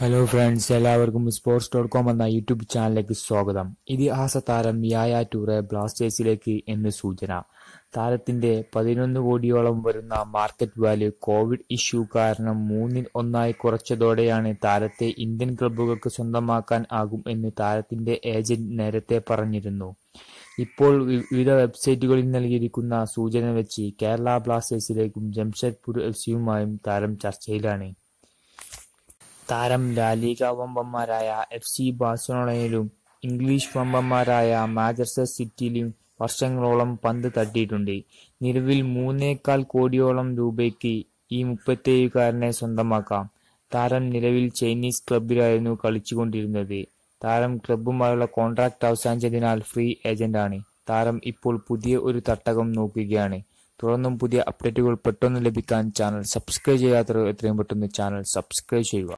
hello friends എല്ലാവർക്കും sports dot com എന്ന YouTube ചാനലിലേക്ക് സ്വാഗതം ഇതിഹാസ താരം യായ ടൂറെ ബ്ലാസ്റ്റേഴ്സിലേക്ക് എന്ന് സൂചന താരത്തിന്റെ പതിനൊന്ന് കോടിയോളം വരുന്ന മാർക്കറ്റ് വാല്യൂ കോവിഡ് ഇഷ്യൂ കാരണം മൂന്നിൽ ഒന്നായി കുറച്ചതോടെയാണ് താരത്തെ ഇന്ത്യൻ ക്ലബ്ബുകൾക്ക് സ്വന്തമാക്കാൻ ആകും എന്ന് താരത്തിന്റെ ഏജന്റ് നേരത്തെ പറഞ്ഞിരുന്നു ഇപ്പോൾ വിവിധ വെബ്സൈറ്റുകളിൽ നൽകിയിരിക്കുന്ന സൂചന വെച്ച് കേരള ബ്ലാസ്റ്റേഴ്സിലേക്കും ജംഷഡ്പൂർ എഫ് സിയുമായും താരം ചർച്ചയിലാണ് താരം ലാലിഗ വമ്പന്മാരായ എഫ് സി ബാഴ്സലോണയിലും ഇംഗ്ലീഷ് വമ്പന്മാരായ മാഞ്ചസ്റ്റർ സിറ്റിയിലും വർഷങ്ങളോളം പന്ത് തട്ടിയിട്ടുണ്ട് നിലവിൽ മൂന്നേകാൽ കോടിയോളം രൂപയ്ക്ക് ഈ മുപ്പത്തേഴുകാരനെ സ്വന്തമാക്കാം താരം നിലവിൽ ചൈനീസ് ക്ലബിലായിരുന്നു കളിച്ചുകൊണ്ടിരുന്നത് താരം ക്ലബ്ബുമായുള്ള കോൺട്രാക്ട് അവസാനിച്ചതിനാൽ ഫ്രീ ഏജന്റാണ് താരം ഇപ്പോൾ പുതിയ ഒരു തട്ടകം നോക്കുകയാണ് തുടർന്നും പുതിയ അപ്ഡേറ്റുകൾ പെട്ടെന്ന് ലഭിക്കാൻ ചാനൽ സബ്സ്ക്രൈബ് ചെയ്യാത്തവർ എത്രയും പെട്ടെന്ന് ചാനൽ സബ്സ്ക്രൈബ് ചെയ്യുക